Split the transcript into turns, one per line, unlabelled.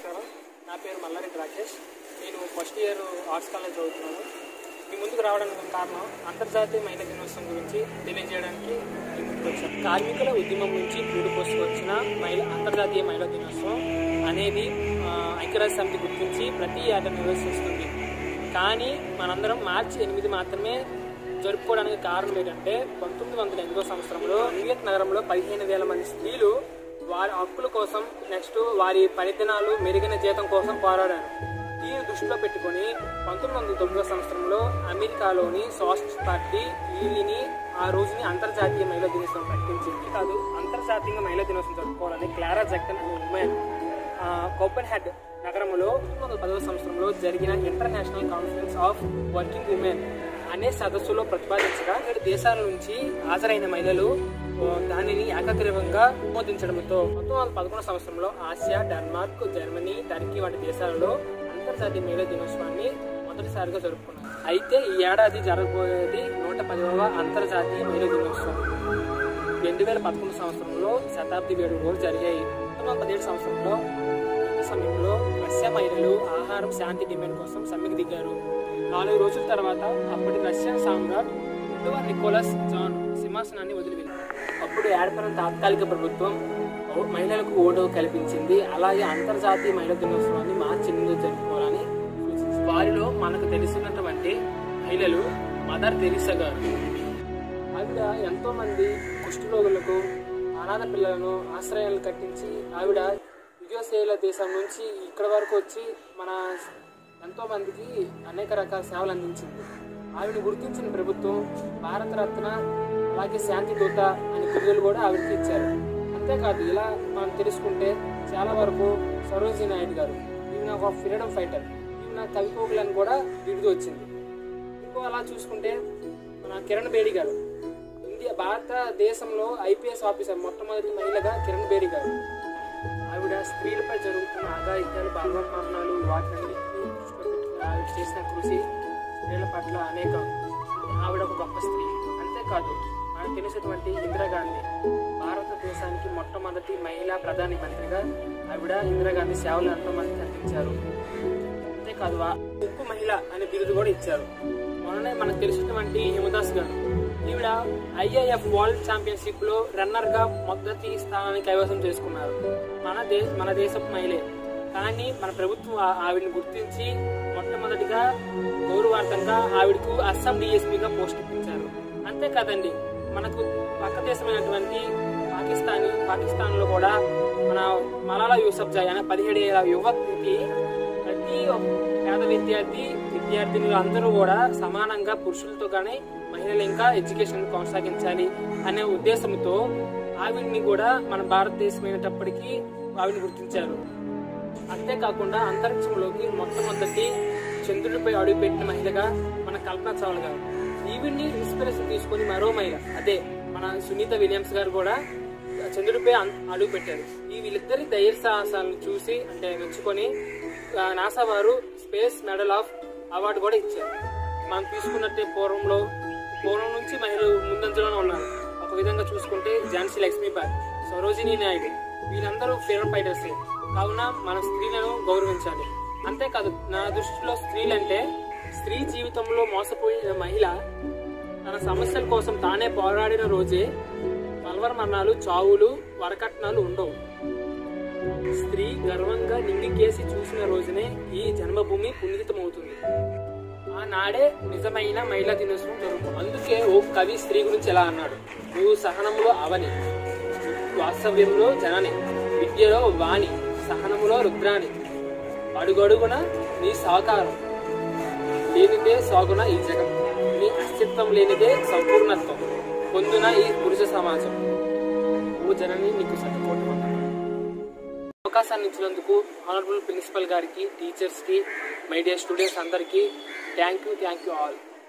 నమస్కారం నా పేరు మల్లారెడ్డి రాకేష్ నేను ఫస్ట్ ఇయర్ ఆర్ట్స్ కాలేజ్ చదువుతున్నాను మీ ముందుకు రావడానికి కారణం అంతర్జాతీయ మహిళా దినోత్సవం గురించి తెలియజేయడానికి మీ ముందుకు వచ్చాను కార్మికుల ఉద్యమం నుంచి వచ్చిన మహిళ అంతర్జాతీయ మహిళా దినోత్సవం అనేది ఆ, ఐక్యరాజ్య సమితి గుర్తించి ప్రతి ఏటా నిర్వహిస్తుంది కానీ మనందరం మార్చి ఎనిమిది మాత్రమే జరుపుకోవడానికి కారణం ఏంటంటే పంతొమ్మిది వందల ఎనిమిదో సంవత్సరంలో న్యూయార్క్ నగరంలో పదిహేను వేల మంది స్త్రీలు వారి హక్కుల కోసం నెక్స్ట్ వారి పనిదినాలు మెరుగైన జీతం కోసం పోరాడారు దీన్ని దృష్టిలో పెట్టుకొని పంతొమ్మిది వందల తొమ్మిదో సంవత్సరంలో అమెరికాలోని సోషలిస్ట్ పార్టీ వీళ్ళని ఆ రోజుని అంతర్జాతీయ మహిళా దినోత్సవం ప్రకటించింది కాదు అంతర్జాతీయ మహిళా దినోత్సవం జరుపుకోవాలని క్లారా జక్టన్ అనే ఉమెన్ కోపెన్ హెడ్ నగరంలో పంతొమ్మిది వందల పదవ సంవత్సరంలో జరిగిన international conference of working women అనే సదస్సులో ప్రతిపాదించగా ఏడు దేశాల నుంచి హాజరైన మహిళలు ఆ, దానిని ఏకగ్రీవంగా ఆమోదించడంతో పంతొమ్మిది వందల పదకొండు సంవత్సరంలో ఆసియా డెన్మార్క్ జర్మనీ టర్కీ వంటి దేశాలలో అంతర్జాతీయ మహిళా దినోత్సవాన్ని మొదటిసారిగా జరుపుకున్నారు అయితే ఈ ఏడాది జరగబోయేది నూట పదవ అంతర్జాతీయ మహిళా దినోత్సవం రెండు వేల పదకొండు సంవత్సరంలో శతాబ్ది వేడుకలు జరిగాయి పంతొమ్మిది వందల పదిహేడు సంవత్సరంలో ఈ సమయంలో రష్యా మహిళలు ఆహారం శాంతి డిమాండ్ కోసం సమ్మెకు దిగారు నాలుగు రోజుల తర్వాత అప్పటి రష్యన్ సామ్రాట్ రెండవ నికోలస్ జాన్ సింహాసనాన్ని వదిలివెళ్ళారు అప్పుడు ఏర్పడిన తాత్కాలిక ప్రభుత్వం ఓ- మహిళలకు ఓటు కల్పించింది అలాగే అంతర్జాతీయ మహిళా దినోత్సవాన్ని మార్చి ఎనిమిదో జరుపుకోవాలని సూచించింది వారిలో మనకు తెలిసినటువంటి మహిళలు మదర్ తెరిసా గారు ఆవిడ ఎంతో మంది కుష్ఠరోగులకు అనాథ పిల్లలను ఆశ్రయాలు కట్టించి ఆవిడ యుఎస్ఏల దేశం నుంచి ఇక్కడ వరకు వచ్చి మన ఎంతో మందికి అనేక రకాల సేవలు అందించింది ఆవిడ గుర్తించిన ప్రభుత్వం భారతరత్న అలాగే శాంతి దూత అనే బిరుదులు కూడా ఆవిడకి ఇచ్చారు అంతేకాదు ఇలా మనం తెలుసుకుంటే చాలా వరకు సరోజీ నాయుడు గారు ఈమె ఒక ఫ్రీడమ్ ఫైటర్ ఈమె కవికోగులు అని కూడా బిరుదు వచ్చింది ఇంకో అలా చూసుకుంటే మన కిరణ్ బేడి గారు ఇండియా భారతదేశంలో ఐపీఎస్ ఆఫీసర్ మొట్టమొదటి మహిళగా కిరణ్ బేడి గారు ఆవిడ స్త్రీలపై జరుగుతున్న ఆదాయిత్యాలు భాగవన్మరణాలు వాటినన్నింటినీ దృష్టిలో పెట్టుకుని ఆవిడ చేసిన కృషి స్త్రీల పట్ల అనేక ఆవిడ ఒక గొప్ప స్త్రీ అంతేకాదు మనకు తెలిసినటువంటి ఇందిరాగాంధీ భారతదేశానికి మొట్టమొదటి మహిళా ప్రధాని మంత్రిగా ఆవిడ ఇందిరాగాంధీ సేవలు ఎంతో మందికి అందించారు అంతేకాదు ఆ ఉప్పు మహిళ అనే బిరుదు కూడా ఇచ్చారు మొన్ననే మనకు తెలిసినటువంటి హిమదాస్ గారు ఈవిడ ఐఏఎఫ్ వరల్డ్ ఛాంపియన్షిప్ లో రన్నర్ గా మొదటి స్థానాన్ని కైవసం చేసుకున్నారు మన దే మన దేశపు మహిళే కానీ మన ప్రభుత్వం ఆ- ఆవిడని గుర్తించి మొట్టమొదటిగా గౌరవార్థంగా ఆవిడకు అస్సాం డిఎస్పీగా పోస్ట్ ఇప్పించారు అంతేకాదండి మనకు పక్క దేశమైనటువంటి పాకిస్తాన్ పాకిస్తాన్ లో కూడా మన మలాలా యూసఫ్ జాయ్ అనే పదిహేడు ఏళ్ళ యువతికి ప్రతి ఒక్క పేద విద్యార్థి విద్యార్థినులు అందరూ కూడా సమానంగా పురుషులతో కానీ మహిళలు ఇంకా ఎడ్యుకేషన్ కొనసాగించాలి అనే ఉద్దేశంతో ఆవిడ్ని కూడా మన భారతదేశమైనప్పటికీ ఆవిడని గుర్తించారు అంతేకాకుండా అంతరిక్షంలోకి మొట్టమొదటి చంద్రుడిపై అడుగుపెట్టిన మహిళగా మన కల్పన చావ్లా గారు ఈవిడ్ని ఇన్స్పిరేషన్ తీసుకొని మరో మహిళ అదే మన సునీత విలియమ్స్ గారు కూడా చంద్రుడిపై అం- అడుగు పెట్టారు ఈ వీళ్ళిద్దరి ధైర్య సాహసాలను చూసి అంటే మెచ్చుకొని ఆ, నాసా వారు స్పేస్ మెడల్ ఆఫ్ అవార్డు కూడా ఇచ్చారు మనం తీసుకున్నట్టే పూర్వంలో పూర్వం నుంచి మహిళలు ముందంజలోనే ఉన్నారు ఒక విధంగా చూసుకుంటే ఝాన్సీ లక్ష్మీబాయి సరోజినీ నాయుడు వీళ్ళందరూ ఫ్రీడమ్ ఫైటర్స్ కావున మన స్త్రీలను గౌరవించాలి అంతేకాదు నా దృష్టిలో స్త్రీలంటే స్త్రీ జీవితంలో మోసపోయిన మహిళ తన సమస్యల కోసం తానే పోరాడిన రోజే పల్వర్ మరణాలు చావులు వరకట్నాలు ఉండవు స్త్రీ గర్వంగా నింగికేసి చూసిన రోజునే ఈ జన్మభూమి పునీతమవుతుంది ఆనాడే నిజమైన మహిళా దినోత్సవం జరుగుతుంది అందుకే ఓ కవి స్త్రీ గురించి ఎలా అన్నాడు నువ్వు సహనంలో అవని వాస్తవ్యంలో జనని విద్యలో వాణి సహనములో రుద్రాణి అడుగడుగున నీ సహకారం లేనిదే సాగున ఈ జగం నీ అస్తిత్వం లేనిదే సంపూర్ణత్వం పొందున ఈ పురుష సమాజం ఓ జనని నీకు సపోర్ట్ అవకాశాన్ని ఇచ్చినందుకు ఆనరబుల్ ప్రిన్సిపల్ గారికి టీచర్స్కి మై డియర్ స్టూడెంట్స్ అందరికీ thank you thank you all